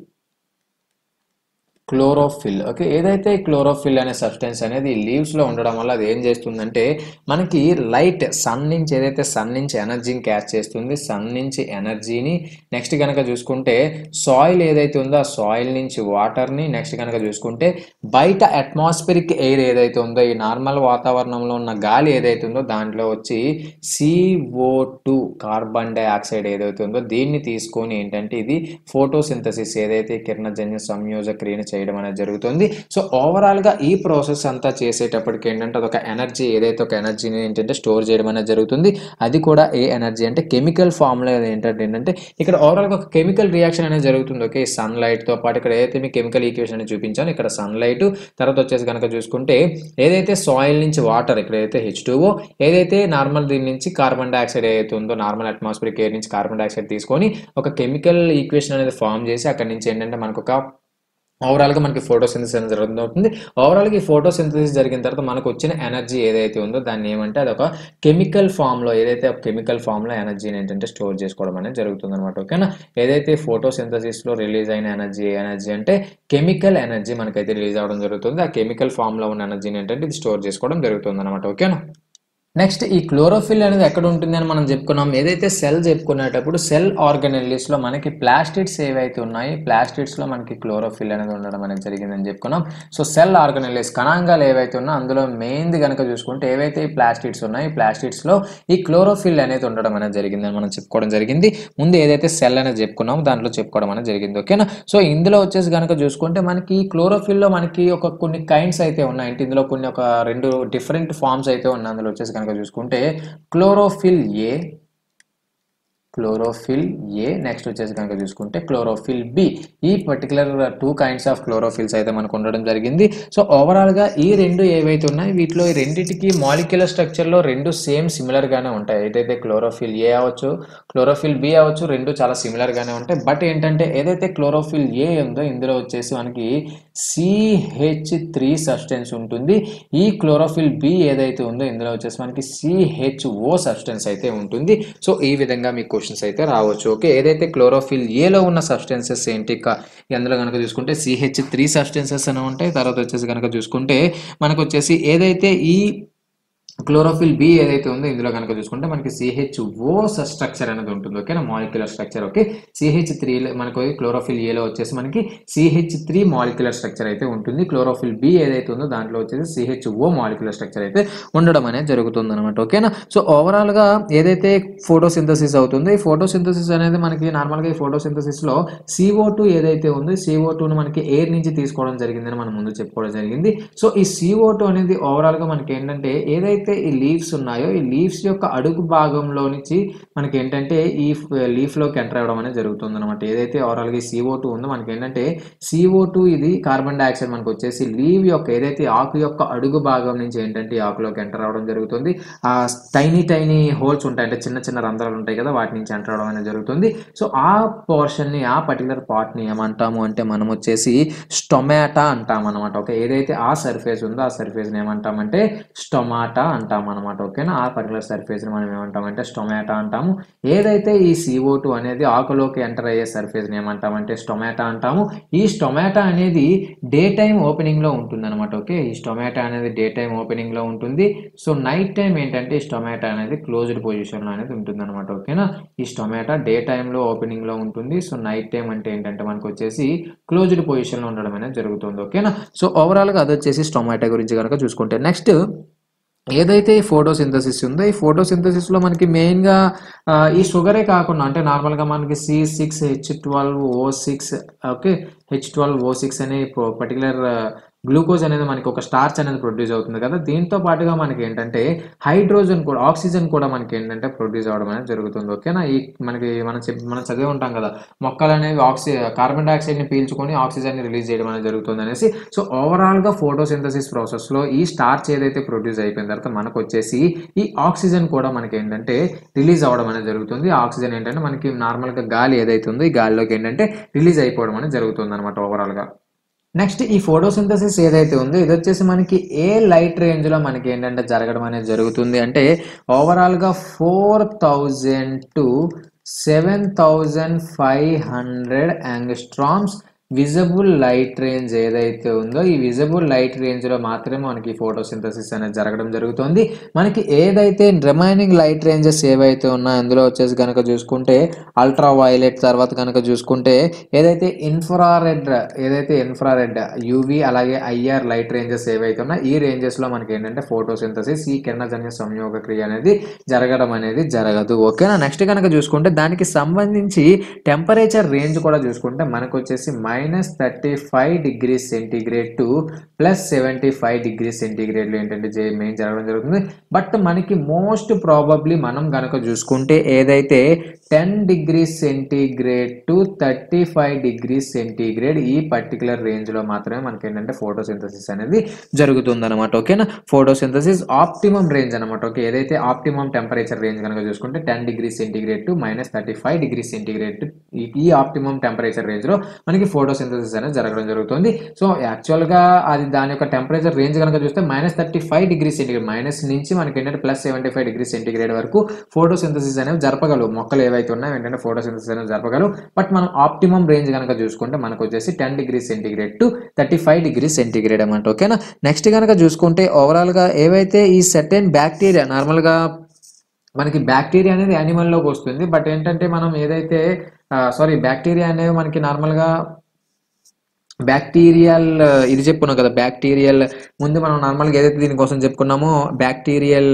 chlorophyll okay ఏదైతే క్లోరోఫిల్ అనే సబ్స్టెన్స్ అనేది లీవ్స్ లో ఉండడం వల్ల అది ఏం చేస్తుందంటే మనకి లైట్ సన్ నుంచి ఏదైతే సన్ నుంచి ఎనర్జీని క్యాచ్ చేస్తుంది సన్ నుంచి ఎనర్జీని నెక్స్ట్ కనుక చూసుకుంటే సాయిల్ ఏదైతే ఉందో ఆ సాయిల్ నుంచి వాటర్ని నెక్స్ట్ కనుక చూసుకుంటే బయట అట్మాస్ఫిరిక్ ఎయిర్ ఏదైతే ఉందో ఈ నార్మల్ వాతావరణంలో ఉన్న గాలి ఏదైతే ఉందో దాంట్లో వచ్చి సిఓ టూ కార్బన్ డైఆక్సైడ్ ఏదైతే ఉందో దీన్ని తీసుకొని ఏంటంటే ఇది ఫోటోసింథసిస్ ఏదైతే కిరణజన్య సంయోజ క్రియను చేయడం అనేది జరుగుతుంది సో ఓవరాల్గా ఈ ప్రాసెస్ అంతా చేసేటప్పటికి ఏంటంటే అదొక ఎనర్జీ ఏదైతే ఒక ఎనర్జీని ఏంటంటే స్టోర్ చేయడం అనేది జరుగుతుంది అది కూడా ఏ ఎనర్జీ అంటే కెమికల్ ఫామ్లో ఏంటంటే ఏంటంటే ఇక్కడ ఓవరాల్గా ఒక కెమికల్ రియాక్షన్ అనేది జరుగుతుంది ఓకే సన్ తో పాటు ఇక్కడ ఏదైతే మీ కెమికల్ ఈక్వేషన్ అనేది చూపించాను ఇక్కడ సన్లైట్ తర్వాత వచ్చేసి కనుక చూసుకుంటే ఏదైతే సాయిల్ నుంచి వాటర్ ఇక్కడ ఏదైతే హెచ్ ఏదైతే నార్మల్ దీని నుంచి కార్బన్ డైఆక్సైడ్ ఏదైతే ఉందో నార్మల్ అట్మాస్ఫియర్ ఎయిర్ నుంచి కార్బన్ డైఆక్సైడ్ తీసుకొని ఒక కెమికల్ ఈక్వేషన్ అనేది ఫామ్ చేసి అక్కడ నుంచి ఏంటంటే మనకు ఒక ఓవరాల్గా మనకి ఫోటోసింథసిస్ అనేది జరుగుతుంది ఓవరాల్గా ఈ ఫోటోసింథసిస్ జరిగిన తర్వాత మనకు వచ్చిన ఎనర్జీ ఏదైతే ఉందో దాన్ని ఏమంటే అది ఒక కెమికల్ ఫామ్లో ఏదైతే ఒక కెమికల్ ఫామ్లో ఎనర్జీని ఏంటంటే స్టోర్ చేసుకోవడం అనేది జరుగుతుంది అనమాట ఓకేనా ఏదైతే ఫోటోసింథసిస్లో రిలీజ్ అయిన ఎనర్జీ ఎనర్జీ అంటే కెమికల్ ఎనర్జీ మనకైతే రిలీజ్ అవ్వడం జరుగుతుంది ఆ కెమికల్ ఫామ్లో ఉన్న ఎనర్జీని ఏంటంటే ఇది స్టోర్ చేసుకోవడం జరుగుతుంది అనమాట ఓకేనా నెక్స్ట్ ఈ క్లోరోఫిల్ అనేది ఎక్కడ ఉంటుంది అని మనం చెప్పుకున్నాం ఏదైతే సెల్ చెప్పుకునేటప్పుడు సెల్ ఆర్గనెల్లీస్లో మనకి ప్లాస్టిడ్స్ ఏవైతే ఉన్నాయి ప్లాస్టిడ్స్లో మనకి క్లోరోఫిల్ అనేది ఉండడం అనేది జరిగిందని చెప్పుకున్నాం సో సెల్ ఆర్గనెల్లీస్ కణాంగాలు ఏవైతే ఉన్నా అందులో మెయిన్ది కనుక చూసుకుంటే ఏవైతే ఈ ప్లాస్టిడ్స్ ఉన్నాయి ఈ ప్లాస్టిడ్స్లో ఈ క్లోరోఫిల్ అనేది ఉండడం అనేది జరిగిందని మనం చెప్పుకోవడం జరిగింది ముందు ఏదైతే సెల్ అనేది చెప్పుకున్నామో దాంట్లో చెప్పుకోవడం అనేది జరిగింది ఓకేనా సో ఇందులో వచ్చేసి కనుక చూసుకుంటే మనకి క్లోరోఫిల్లో మనకి ఒక కొన్ని కైండ్స్ అయితే ఉన్నాయి అంటే ఇందులో కొన్ని ఒక రెండు డిఫరెంట్ ఫార్మ్స్ అయితే ఉన్నాయి అందులో వచ్చేసి కనుక చూసుకుంటే chlorophyll A chlorophyll A next వచ్చేసి కనుక చూసుకుంటే క్లోరోఫిల్ బి ఈ particular two kinds of chlorophylls అయితే మనకు ఉండడం జరిగింది సో ఓవరాల్గా ఈ రెండు ఏవైతే ఉన్నాయి వీటిలో ఈ రెండింటికి మాలిక్యులర్ స్ట్రక్చర్లో రెండు సేమ్ సిమిలర్గానే ఉంటాయి ఏదైతే క్లోరోఫిల్ ఏ అవ్వచ్చు క్లోరోఫిల్ బి అవ్వచ్చు రెండు చాలా సిమిలర్గానే ఉంటాయి బట్ ఏంటంటే ఏదైతే క్లోరోఫిల్ ఏ ఉందో ఇందులో వచ్చేసి మనకి సిహెచ్ త్రీ సబ్స్టెన్స్ ఉంటుంది ఈ క్లోరోఫిల్ బి ఏదైతే ఉందో ఇందులో వచ్చేసి మనకి సిహెచ్ఓ సబ్స్టెన్స్ అయితే ఉంటుంది సో ఈ విధంగా మీకు క్వశ్చన్స్ అయితే రావచ్చు ఓకే ఏదైతే క్లోరోఫిల్ ఏలో ఉన్న సబ్స్టెన్సెస్ ఏంటి క- అందులో కనుక చూసుకుంటే సిహెచ్ త్రీ సబ్స్టెన్సెస్ అని ఉంటాయి తర్వాత వచ్చేసి కనుక చూసుకుంటే మనకు వచ్చేసి ఏదైతే ఈ క్లోరోఫిల్ బి ఏదైతే ఉందో ఇందులో కనుక చూసుకుంటే మనకి సిహెచ్ఓ స్ట్రక్చర్ అనేది ఉంటుంది ఓకేనా molecular structure okay CH three మనకు క్లోరోఫిల్ ఏలో వచ్చేసి మనకి సిహెచ్ త్రీ మాలిక్యులర్ స్ట్రక్చర్ అయితే ఉంటుంది క్లోరోఫిల్ బి ఏదైతే ఉందో దాంట్లో వచ్చేసి సిహెచ్ఓ మాలిక్యులర్ స్ట్రక్చర్ అయితే ఉండడం అనేది జరుగుతుంది అనమాట ఓకేనా సో ఓవరాల్ గా ఏదైతే ఫోటోసింథసిస్ అవుతుందో ఈ ఫోటోసింథసిస్ అనేది మనకి నార్మల్ గా ఈ ఫోటోసింథసిస్ లో సిఓ టూ ఏదైతే ఉందో సిఓ టూను మనకి ఎయిర్ నుంచి తీసుకోవడం జరిగిందని మనం ముందు చెప్పుకోవడం జరిగింది సో ఈ సిఓ టూ అనేది ఓవరాల్ గా మనకి ఏంటంటే ఏదైతే ఈ లీవ్స్ ఉన్నాయో ఈ లీవ్స్ యొక్క అడుగు భాగంలో నుంచి మనకి ఏంటంటే ఈ లీఫ్ లోకి ఎంటర్ అవ్వడం అనేది జరుగుతుంది అనమాట ఏదైతే ఓవరాల్ గా సిఓ టూ ఉందో మనకి ఏంటంటే సిఓ టూ ఇది కార్బన్ డైఆక్సైడ్ మనకు వచ్చేసి లీవ్ యొక్క ఏదైతే ఆకు యొక్క అడుగు భాగం నుంచి ఏంటంటే ఈ ఆకులోకి ఎంటర్ అవ్వడం జరుగుతుంది ఆ టైనీ టైనీ హోల్స్ ఉంటాయి అంటే చిన్న చిన్న రంధ్రాలు ఉంటాయి కదా వాటి నుంచి ఎంటర్ అవ్వడం అనేది జరుగుతుంది సో ఆ పోర్షన్ ని ఆ పర్టికులర్ పార్ట్ ని ఏమంటాము అంటే మనం వచ్చేసి స్టొమాటా అంటాం అనమాట ఓకే ఏదైతే ఆ సర్ఫేస్ ఉందో ఆ సర్ఫేస్ ని ఏమంటామంటే స్టొమాటా అంటాం అనమాట ఓకేనా ఆ పర్టికులర్ సర్ఫేస్ ని మనం ఏమంటామంటే స్టొమాటా అంటాము ఏదైతే ఈ సిఓ టూ అనేది ఆకులోకి ఎంటర్ అయ్యే సర్ఫేస్ ని ఏమంటామంటే స్టొమాటా అంటాము ఈ స్టొమాటా అనేది డే టైం ఓపెనింగ్ లో ఉంటుంది అనమాట ఓకే ఈ స్టొమాటా అనేది డే టైం ఓపెనింగ్ లో ఉంటుంది సో నైట్ టైం ఏంటంటే ఈ స్టొమాటా అనేది క్లోజ్డ్ పొజిషన్ లో అనేది ఉంటుంది అనమాట ఓకేనా ఈ స్టొమాటా డే టైంలో ఓపెనింగ్ లో ఉంటుంది సో నైట్ టైం అంటే ఏంటంటే మనకు వచ్చేసి క్లోజ్డ్ పొజిషన్ లో ఉండడం అనేది జరుగుతుంది ఓకేనా సో ఓవరాల్ గా అది వచ్చేసి స్టొమాటో గురించి కనుక చూసుకుంటే నెక్స్ట్ ఏదైతే ఈ ఫోటోసింథసిస్ ఉందో ఈ ఫోటోసింథసిస్ లో మనకి మెయిన్ గా ఆ, ఈ షుగరే కాకుండా అంటే నార్మల్ గా మనకి C six H twelve O six okay H twelve O six అనే పర్టికులర్ గ్లూకోజ్ అనేది మనకి ఒక స్టార్చ్ అనేది ప్రొడ్యూస్ అవుతుంది కదా దీంతో పాటుగా మనకి ఏంటంటే హైడ్రోజన్ కూడా ఆక్సిజన్ కూడా మనకి ఏంటంటే ప్రొడ్యూస్ అవడం అనేది జరుగుతుంది ఓకేనా ఈ మనకి మనం చెప్ మనం చదివి ఉంటాం కదా మొక్కలు అనేవి ఆక్సి కార్బన్ డైఆక్సైడ్ ని పీల్చుకొని ఆక్సిజన్ ని రిలీజ్ చేయడం అనేది జరుగుతుంది అనేసి సో ఓవరాల్ గా ఫోటోసింథసిస్ ప్రాసెస్ లో ఈ స్టార్చ్ ఏదైతే ప్రొడ్యూస్ అయిపోయిన తర్వాత మనకు వచ్చేసి ఈ ఆక్సిజన్ కూడా మనకి ఏంటంటే రిలీజ్ అవ్వడం అనేది జరుగుతుంది ఆక్సిజన్ ఏంటంటే మనకి నార్మల్ గా గాలి ఏదైతే ఉందో ఈ గాలిలోకి ఏంటంటే రిలీజ్ అయిపోవడం అనేది జరుగుతుంది అనమాట ఓవరాల్ గా నెక్స్ట్ ఈ ఫోటోసింథసిస్ ఏదైతే ఉందో ఇది వచ్చేసి మనకి ఏ లైట్ రేంజ్ లో మనకి ఏంటంటే జరగడం అనేది జరుగుతుంది అంటే ఓవరాల్ గా four thousand to seven thousand five hundred angstroms visible light range ఏదైతే ఉందో ఈ విజబుల్ లైట్ రేంజ్ లో మాత్రమే మనకి ఫోటోసింథసిస్ అనేది జరగడం జరుగుతుంది మనకి ఏదైతే రిమైనింగ్ లైట్ రేంజెస్ ఏవైతే ఉన్నాయో అందులో వచ్చేసి కనుక చూసుకుంటే అల్ట్రా వైలెట్ తర్వాత కనుక చూసుకుంటే ఏదైతే ఇన్ఫ్రారెడ్ ఏదైతే ఇన్ఫ్రారెడ్ యూవి అలాగే ఐఆర్ లైట్ రేంజెస్ ఏవైతే ఉన్నాయో ఈ రేంజెస్ లో మనకి ఏంటంటే ఫోటోసింథసిస్ ఈ కిరణజన్య సంయోగ క్రియ అనేది జరగడం అనేది జరగదు ఓకేనా నెక్స్ట్ కనుక చూసుకుంటే దానికి సంబంధించి టెంపరేచర్ రేంజ్ కూడా చూసుకుంటే మనకు వచ్చేసి minus thirty five degree centigrade to plus seventy five degree సెంటీగ్రేడ్లో ఏంటంటే జే మెయిన్ జరగడం జరుగుతుంది బట్ మనకి మోస్ట్ ప్రాబబ్లీ మనం కనుక చూసుకుంటే ఏదైతే ten degree centigrade to thirty five degree centigrade ఈ పర్టికులర్ రేంజ్లో మాత్రమే మనకి ఏంటంటే ఫోటోసింథసిస్ అనేది జరుగుతుంది అనమాట ఓకేనా ఫోటోసింథసిస్ ఆప్టిమం రేంజ్ అనమాట ఓకే ఏదైతే ఆప్టిమం టెంపరేచర్ రేంజ్ కనుక చూసుకుంటే ten degree centigrade to minus thirty five degree centigrade ఈ ఆప్టిమం టెంపరేచర్ రేంజ్లో మనకి ఫోటోసింథసిస్ అనేది జరగడం జరుగుతుంది సో యాక్చువల్గా అది దాని యొక్క టెంపరేచర్ రేంజ్ కనుక చూస్తే minus thirty five degree centigrade minus నుంచి మనకి ఏంటంటే plus seventy five degree centigrade వరకు ఫోటోసింథసిస్ అనేవి జరపగలవు మొక్కలు ఏవైతే ఉన్నాయో ఏంటంటే ఫోటోసింథసిస్ అనేవి జరపగలవు బట్ మనం ఆప్టిమం రేంజ్ కనుక చూసుకుంటే మనకు వచ్చేసి ten degree centigrade to thirty five degree centigrade అన్నమాట ఓకేనా నెక్స్ట్ కనుక చూసుకుంటే ఓవరాల్గా ఏవైతే ఈ సెటైన్ బ్యాక్టీరియా నార్మల్గా మనకి బ్యాక్టీరియా అనేది యానిమల్లోకి వస్తుంది బట్ ఏంటంటే మనం ఏదైతే సారీ బ్యాక్టీరియా అనేవి మనకి నార్మల్గా బ్యాక్టీరియల్ ఇది చెప్పుకున్నాం కదా బ్యాక్టీరియల్ ముందు మనం నార్మల్గా ఏదైతే దీనికోసం చెప్పుకున్నామో బ్యాక్టీరియల్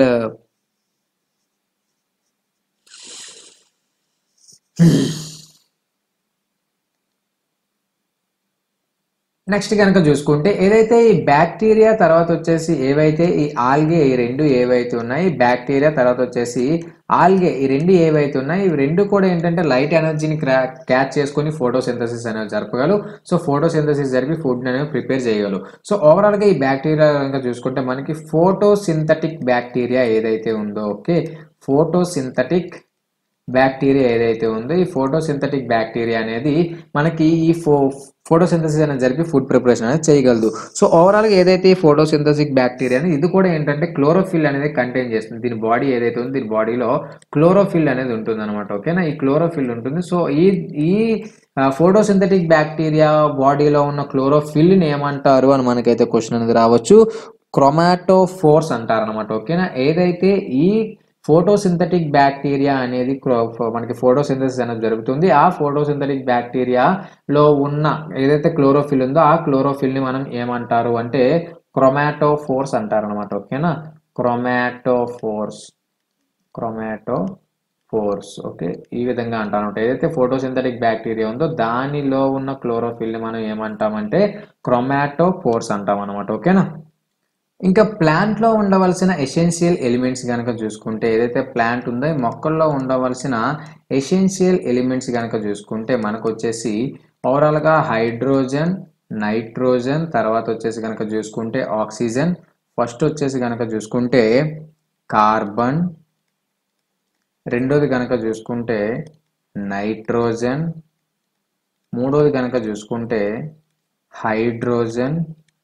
నెక్స్ట్ కనుక చూసుకుంటే ఏదైతే ఈ బ్యాక్టీరియా తర్వాత వచ్చేసి ఏవైతే ఈ ఆల్గే ఈ రెండు ఏవైతే ఉన్నాయి బ్యాక్టీరియా తర్వాత వచ్చేసి ఆల్గే ఈ రెండు ఏవైతే ఉన్నాయి ఇవి రెండు కూడా ఏంటంటే లైట్ ఎనర్జీని క్యాచ్ చేసుకొని ఫోటోసింథసిస్ అనేది జరపగలవు సో ఫోటోసింథసిస్ జరిపి ఫుడ్ అనేవి ప్రిపేర్ చేయగలవు సో ఓవరాల్గా ఈ బ్యాక్టీరియా కనుక చూసుకుంటే మనకి ఫోటోసింథటిక్ బ్యాక్టీరియా ఏదైతే ఉందో ఓకే ఫోటోసింథటిక్ బ్యాక్టీరియా ఏదైతే ఉందో ఈ ఫోటోసింథటిక్ బ్యాక్టీరియా అనేది మనకి ఈ ఫో ఫోటోసింథసిస్ అనేది జరిపి ఫుడ్ ప్రిపరేషన్ అనేది చేయగలదు సో ఓవరాల్గా ఏదైతే ఈ ఫోటోసింథసిక్ బ్యాక్టీరియా అనేది ఇది కూడా ఏంటంటే క్లోరోఫిల్ అనేది కంటైన్ చేస్తుంది దీని బాడీ ఏదైతే ఉందో దీని బాడీలో క్లోరోఫిల్ అనేది ఉంటుంది అనమాట ఓకేనా ఈ క్లోరోఫిల్ ఉంటుంది సో ఈ ఈ ఫోటోసింథటిక్ బ్యాక్టీరియా బాడీలో ఉన్న క్లోరోఫిల్ని ఏమంటారు అని మనకైతే క్వశ్చన్ అనేది రావచ్చు క్రొమాటోఫోర్స్ అంటారు అనమాట ఓకేనా ఏదైతే ఈ ఫోటోసింథటిక్ బ్యాక్టీరియా అనేది క్రో- మనకి ఫోటోసింథసిస్ అనేది జరుగుతుంది ఆ ఫోటోసింథటిక్ బ్యాక్టీరియాలో ఉన్న ఏదైతే క్లోరోఫిల్ ఉందో ఆ క్లోరోఫిల్ని మనం ఏమంటారు అంటే క్రొమాటోఫోర్స్ అంటారు అనమాట ఓకేనా క్రొమాటోఫోర్స్ క్రొమాటో ఫోర్స్ ఓకే ఈ విధంగా అంటారు అనమాట ఏదైతే ఫోటోసింథటిక్ బ్యాక్టీరియా ఉందో దానిలో ఉన్న క్లోరోఫిల్ని మనం ఏమంటామంటే క్రొమాటోఫోర్స్ అంటాం అనమాట ఓకేనా ఇంకా plant లో ఉండవలసిన ఎసెన్షియల్ ఎలిమెంట్స్ కనుక చూసుకుంటే ఏదైతే ప్లాంట్ ఉందో ఈ మొక్కల్లో ఉండవలసిన ఎసెన్షియల్ ఎలిమెంట్స్ కనుక చూసుకుంటే మనకు వచ్చేసి ఓవరాల్గా హైడ్రోజన్ నైట్రోజన్ తర్వాత వచ్చేసి కనుక చూసుకుంటే ఆక్సిజన్ ఫస్ట్ వచ్చేసి కనుక చూసుకుంటే కార్బన్ రెండోది కనుక చూసుకుంటే నైట్రోజన్ మూడోది కనుక చూసుకుంటే హైడ్రోజన్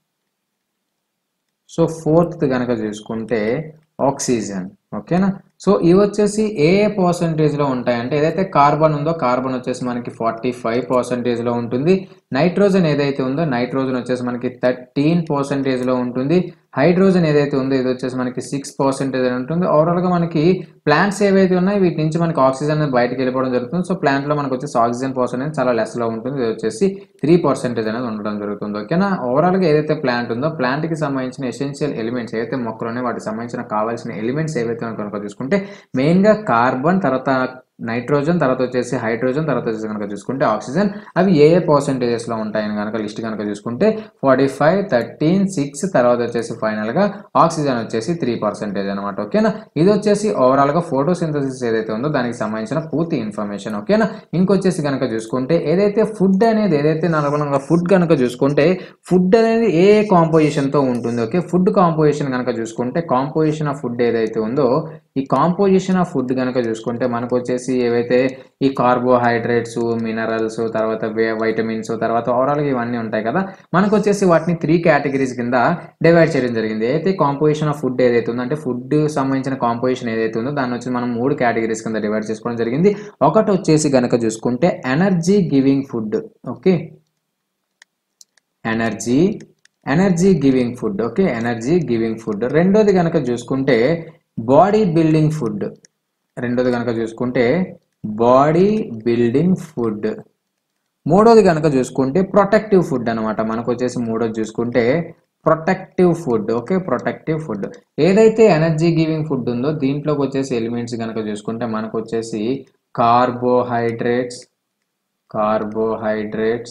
సో ఫోర్త్ కనుక చూసుకుంటే ఆక్సిజన్ ఓకేనా సో ఇవి వచ్చేసి ఏ ఏ పర్సంటేజ్లో ఉంటాయంటే ఏదైతే కార్బన్ ఉందో కార్బన్ వచ్చేసి మనకి ఫార్టీ ఫైవ్ పర్సంటేజ్లో ఉంటుంది నైట్రోజన్ ఏదైతే ఉందో నైట్రోజన్ వచ్చేసి మనకి థర్టీన్ పర్సంటేజ్లో ఉంటుంది హైడ్రోజన్ ఏదైతే ఉందో ఇది వచ్చేసి మనకి సిక్స్ పర్సెంటేజ్ అని ఉంటుంది ఓవరాల్గా మనకి ప్లాంట్స్ ఏవైతే ఉన్నాయో వీటి నుంచి మనకి ఆక్సిజన్ అనేది బయటకు వెళ్ళిపోవడం జరుగుతుంది సో ప్లాంట్లో మనకు వచ్చేసి ఆక్సిజన్ పర్సెంటేజ్ చాలా లెస్లో ఉంటుంది ఇది వచ్చేసి త్రీ పర్సెంటేజ్ అనేది ఉండడం జరుగుతుంది ఓకేనా ఓవరాల్గా ఏదైతే ప్లాంట్ ఉందో ప్లాంట్కి సంబంధించిన ఎసెన్షియల్ ఎలిమెంట్స్ ఏవైతే మొక్కలు ఉన్నాయో వాటికి సంబంధించిన కావాల్సిన ఎలిమెంట్స్ ఏవైతే ఉన్నాయో కనుక చూసుకుంటే మెయిన్గా కార్బన్ తర్వాత నైట్రోజన్ తర్వాత వచ్చేసి హైడ్రోజన్ తర్వాత వచ్చేసి కనుక చూసుకుంటే ఆక్సిజన్ అవి ఏ ఏ పర్సెంటేజెస్లో ఉంటాయని కనుక లిస్ట్ కనుక చూసుకుంటే ఫార్టీ ఫైవ్ థర్టీన్ సిక్స్ తర్వాత వచ్చేసి ఫైనల్గా ఆక్సిజన్ వచ్చేసి త్రీ పర్సెంటేజ్ అనమాట ఓకేనా ఇది వచ్చేసి ఓవరాల్గా ఫోటోసింథసిస్ ఏదైతే ఉందో దానికి సంబంధించిన పూర్తి ఇన్ఫర్మేషన్ ఓకేనా ఇంకొచ్చేసి కనుక చూసుకుంటే ఏదైతే ఫుడ్ అనేది ఏదైతే నార్మల్గా ఫుడ్ కనుక చూసుకుంటే ఫుడ్ అనేది ఏ ఏ కాంపోజిషన్తో ఉంటుంది ఓకే ఫుడ్ కాంపోజిషన్ కనుక చూసుకుంటే కాంపోజిషన్ ఆఫ్ ఫుడ్ ఏదైతే ఉందో ఈ కాంపోజిషన్ ఆఫ్ ఫుడ్ కనుక చూసుకుంటే మనకు వచ్చేసి ఏవైతే ఈ కార్బోహైడ్రేట్స్ మినరల్స్ తర్వాత వైటమిన్స్ తర్వాత ఓవరాల్గా ఇవన్నీ ఉంటాయి కదా మనకు వచ్చేసి వాటిని త్రీ కేటగిరీస్ కింద డివైడ్ చేయడం జరిగింది అయితే కాంపోజిషన్ ఆఫ్ ఫుడ్ ఏదైతే ఉందో అంటే ఫుడ్ సంబంధించిన కాంపోజిషన్ ఏదైతే ఉందో దాన్ని వచ్చి మనం మూడు కేటగిరీస్ కింద డివైడ్ చేసుకోవడం జరిగింది ఒకటి వచ్చేసి కనుక చూసుకుంటే energy giving food okay energy energy giving food okay energy giving food రెండోది కనుక చూసుకుంటే బాడీ బిల్డింగ్ ఫుడ్ రెండోది కనుక చూసుకుంటే బాడీ బిల్డింగ్ ఫుడ్ మూడోది కనుక చూసుకుంటే ప్రొటెక్టివ్ ఫుడ్ అనమాట మనకు వచ్చేసి మూడోది చూసుకుంటే protective food okay protective food ఏదైతే ఎనర్జీ గివింగ్ ఫుడ్ ఉందో దీంట్లోకి వచ్చేసి ఎలిమెంట్స్ కనుక చూసుకుంటే మనకు వచ్చేసి కార్బోహైడ్రేట్స్ కార్బోహైడ్రేట్స్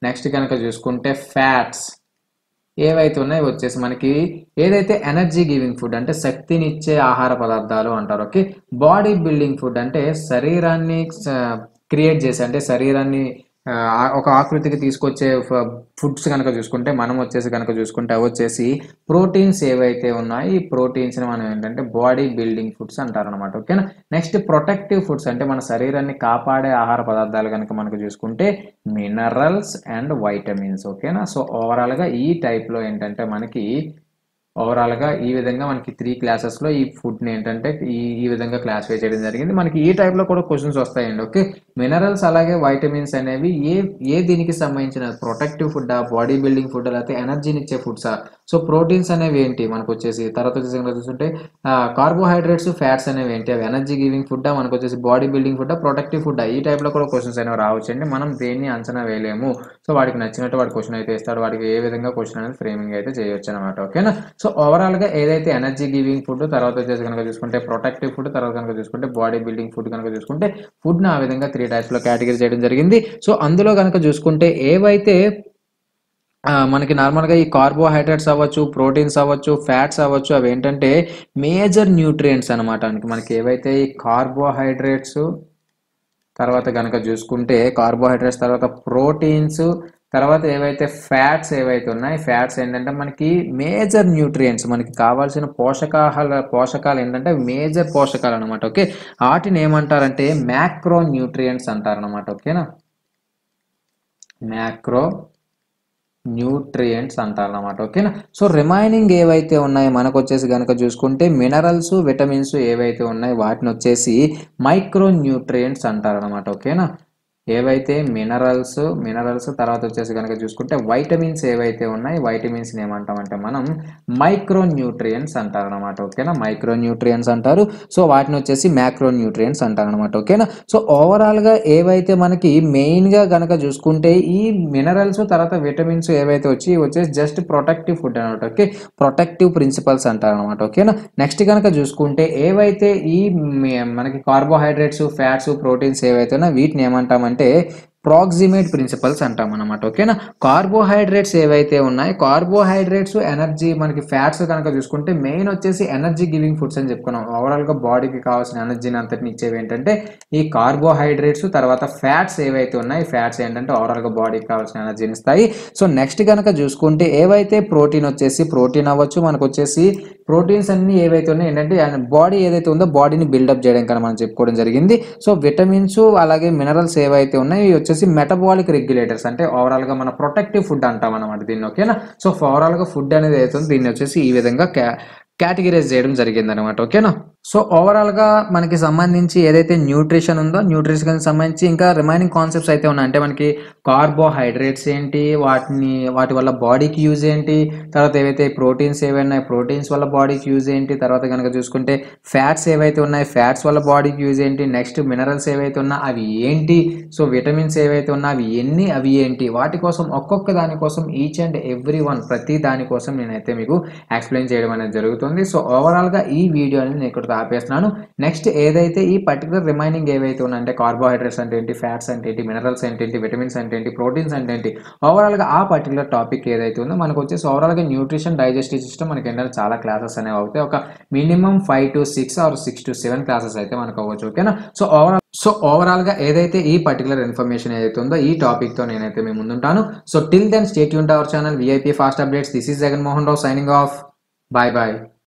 నెక్స్ట్ కనుక చూసుకుంటే ఫ్యాట్స్ ఏవైతే ఉన్నాయో వచ్చేసి మనకి ఏదైతే ఎనర్జీ గివింగ్ ఫుడ్ అంటే శక్తినిచ్చే ఆహార పదార్థాలు అంటారు ఓకే బాడీ బిల్డింగ్ ఫుడ్ అంటే శరీరాన్ని క్రియేట్ చేసి అంటే శరీరాన్ని ఆ, ఒక ఆకృతికి తీసుకొచ్చే ఫుడ్స్ కనుక చూసుకుంటే మనం వచ్చేసి కనుక చూసుకుంటే అవి వచ్చేసి ప్రోటీన్స్ ఏవైతే ఉన్నాయో ఈ ప్రోటీన్స్ మనం ఏంటంటే బాడీ బిల్డింగ్ ఫుడ్స్ అంటారు అనమాట ఓకేనా నెక్స్ట్ ప్రొటెక్టివ్ ఫుడ్స్ అంటే మన శరీరాన్ని కాపాడే ఆహార పదార్థాలు కనుక మనకు చూసుకుంటే మినరల్స్ అండ్ వైటమిన్స్ ఓకేనా సో ఓవరాల్గా ఈ టైప్లో ఏంటంటే మనకి ఓవరాల్గా ఈ విధంగా మనకి త్రీ క్లాసెస్లో ఈ ఫుడ్ని ఏంటంటే ఈ ఈ విధంగా క్లాసిఫై చేయడం జరిగింది మనకి ఈ టైప్లో కూడా క్వశ్చన్స్ వస్తాయండి ఓకే మినరల్స్ అలాగే వైటమిన్స్ అనేవి ఏ ఏ దీనికి సంబంధించిన protective food body building food లేకపోతే ఎనర్జీని ఇచ్చే ఫుడ్సా సో ప్రోటీన్స్ అనేవి ఏంటి మనకు వచ్చేసి తర్వాత వచ్చేసి కనుక చూస్తుంటే కార్బోహైడ్రేట్స్ ఫ్యాట్స్ అనేవి ఏంటి అవి ఎనర్జీ గివింగ్ ఫుడ్ మనకు వచ్చేసి body building food protective food ఈ టైప్లో కూడా క్వశ్చన్స్ అనేవి రావచ్చండి మనం దేన్ని అంచనా వేయలేము సో వాడికి నచ్చినట్టు వాడి క్వశ్చన్ అయితే ఇస్తాడు వాడికి ఏ విధంగా క్వశ్చన్ అనేది ఫ్రేమింగ్ అయితే చేయొచ్చు అనమాట ఓకేనా సో ఓవరాల్ గా ఏదైతే ఎనర్జీ గివింగ్ ఫుడ్ తర్వాత వచ్చేసి కనుక చూసుకుంటే ప్రొటెక్టివ్ ఫుడ్ తర్వాత కనుక చూసుకుంటే బాడీ బిల్డింగ్ ఫుడ్ కనుక చూసుకుంటే ఫుడ్ ని ఆ విధంగా త్రీ టైప్స్ లో కేటగిరీ చేయడం జరిగింది సో అందులో కనుక చూసుకుంటే ఏవైతే ఆ, మనకి నార్మల్గా ఈ కార్బోహైడ్రేట్స్ అవ్వచ్చు ప్రోటీన్స్ అవ్వచ్చు ఫ్యాట్స్ అవ్వచ్చు అవి ఏంటంటే మేజర్ న్యూట్రియంట్స్ అనమాట మనకి ఏవైతే ఈ కార్బోహైడ్రేట్స్ తర్వాత కనుక చూసుకుంటే కార్బోహైడ్రేట్స్ తర్వాత ప్రోటీన్స్ తర్వాత ఏవైతే ఫ్యాట్స్ ఏవైతే ఉన్నాయి ఫ్యాట్స్ ఏంటంటే మనకి మేజర్ న్యూట్రియంట్స్ మనకి కావాల్సిన పోషకాహాల పోషకాలు ఏంటంటే మేజర్ పోషకాలు అనమాట ఓకే వాటిని ఏమంటారంటే మ్యాక్రో న్యూట్రియంట్స్ అంటారనమాట ఓకేనా మ్యాక్రో న్యూట్రియంట్స్ అంటారన్నమాట ఓకేనా సో రిమైనింగ్ ఏవైతే ఉన్నాయో మనకు వచ్చేసి కనుక చూసుకుంటే మినరల్స్ విటమిన్స్ ఏవైతే ఉన్నాయో వాటిని వచ్చేసి మైక్రో న్యూట్రియంట్స్ అంటారనమాట ఓకేనా ఏవైతే మినరల్స్ మినరల్స్ తర్వాత వచ్చేసి కనుక చూసుకుంటే వైటమిన్స్ ఏవైతే ఉన్నాయి వైటమిన్స్ ఏమంటామంటే మనం మైక్రో న్యూట్రియంట్స్ అంటారనమాట ఓకేనా మైక్రో న్యూట్రియంట్స్ అంటారు సో వాటిని వచ్చేసి మ్యాక్రో న్యూట్రియంట్స్ అంటారనమాట ఓకేనా సో ఓవరాల్గా ఏవైతే మనకి మెయిన్గా కనుక చూసుకుంటే ఈ మినరల్స్ తర్వాత విటమిన్స్ ఏవైతే వచ్చి వచ్చేసి జస్ట్ ప్రొటెక్టివ్ ఫుడ్ అనమాట ఓకే ప్రొటెక్టివ్ ప్రిన్సిపల్స్ అంటారనమాట ఓకేనా నెక్స్ట్ కనుక చూసుకుంటే ఏవైతే ఈ మే- మనకి కార్బోహైడ్రేట్స్ ఫ్యాట్స్ ప్రోటీన్స్ ఏవైతే ఉన్నాయో వీటిని ఏమంటామంటే ప్రాక్సిమేట్ ప్రిన్సిపల్స్ అంటాం అనమాట ఓకేనా కార్బోహైడ్రేట్స్ ఏవైతే ఉన్నాయో కార్బోహైడ్రేట్స్ ఎనర్జీ మనకి ఫ్యాట్స్ కనుక చూసుకుంటే మెయిన్ వచ్చేసి ఎనర్జీ గివింగ్ ఫుడ్స్ అని చెప్పుకున్నాం ఓవరాల్ గా బాడీకి కావాల్సిన ఎనర్జీని అంతటిని ఇచ్చేవి ఏంటంటే ఈ కార్బోహైడ్రేట్స్ తర్వాత ఫ్యాట్స్ ఏవైతే ఉన్నాయి ఫ్యాట్స్ ఏంటంటే ఓవరాల్ గా బాడీకి కావాల్సిన ఎనర్జీని ఇస్తాయి సో నెక్స్ట్ కనుక చూసుకుంటే ఏవైతే ప్రోటీన్ వచ్చేసి ప్రోటీన్ అవ్వచ్చు మనకు వచ్చేసి ప్రోటీన్స్ అన్ని ఏవైతే ఉన్నాయో ఏంటంటే బాడీ ఏదైతే ఉందో బాడీని బిల్డప్ చేయడం కన్నా మనం చెప్పుకోవడం జరిగింది సో విటమిన్స్ అలాగే మినరల్స్ ఏవైతే ఉన్నాయో ఇవి వచ్చేసి మెటబాలిక్ రెగ్యులేటర్స్ అంటే ఓవరాల్ గా మన ప్రొటెక్టివ్ ఫుడ్ అంటాం అనమాట దీన్ని ఓకేనా సో ఓవరాల్ గా ఫుడ్ అనేది ఏదైతే ఉందో దీన్ని వచ్చేసి ఈ విధంగా కేటగిరైజ్ చేయడం జరిగింది అనమాట ఓకేనా సో ఓవరాల్ గా మనకి సంబంధించి ఏదైతే న్యూట్రిషన్ ఉందో న్యూట్రిషన్ సంబంధించి ఇంకా రిమైనింగ్ కాన్సెప్ట్స్ అయితే ఉన్నాయి అంటే మనకి కార్బోహైడ్రేట్స్ ఏంటి వాటిని వాటి వల్ల బాడీకి యూజ్ ఏంటి తర్వాత ఏవైతే ప్రోటీన్స్ ఏవైనా ప్రోటీన్స్ వల్ల బాడీకి యూజ్ ఏంటి తర్వాత కనుక చూసుకుంటే ఫ్యాట్స్ ఏవైతే ఉన్నాయి ఫ్యాట్స్ వల్ల బాడీకి యూజ్ ఏంటి నెక్స్ట్ మినరల్స్ ఏవైతే ఉన్నా అవి ఏంటి సో విటమిన్స్ ఏవైతే ఉన్నా అవి ఎన్ని అవి ఏంటి వాటి కోసం ఒక్కొక్క దానికోసం ఈచ్ అండ్ ఎవ్రీ వన్ ప్రతి దానికోసం నేనైతే మీకు ఎక్స్ప్లెయిన్ చేయడం అనేది జరుగుతుంది సో ఓవరాల్ గా ఈ వీడియో అనేది నేను ఇక్కడ ఆపేస్తున్నాను నెక్స్ట్ ఏదైతే ఈ పర్టికులర్ రిమైనింగ్ ఏవైతే ఉన్నాయంటే కార్బోహైడ్రేట్స్ అంటే ఏంటి ఫ్యాట్స్ అంటే ఏంటి మినరల్స్ అంటే ఏంటి విటమిన్స్ అంటే ఏంటి ప్రోటీన్స్ అంటే ఏంటి ఓవరాల్ గా ఆ పర్టికులర్ టాపిక్ ఏదైతే ఉందో మనకు వచ్చేసి ఓవరాల్ గా న్యూట్రిషన్ డైజెస్టివ్ సిస్టమ్ మనకి ఏంటంటే చాలా క్లాసెస్ అనేవి అవుతాయి ఒక minimum five to six or six to seven classes అయితే మనకు అవ్వచ్చు ఓకేనా సో ఓవరాల్ సో ఓవరాల్ గా ఏదైతే ఈ పర్టికులర్ ఇన్ఫర్మేషన్ ఏదైతే ఉందో ఈ టాపిక్ తో నేనైతే మేము ముందుంటాను సో టిల్ దెన్ స్టేట్ యూన్ our channel VIP fast updates this is Jagan Mohan Rao signing off bye bye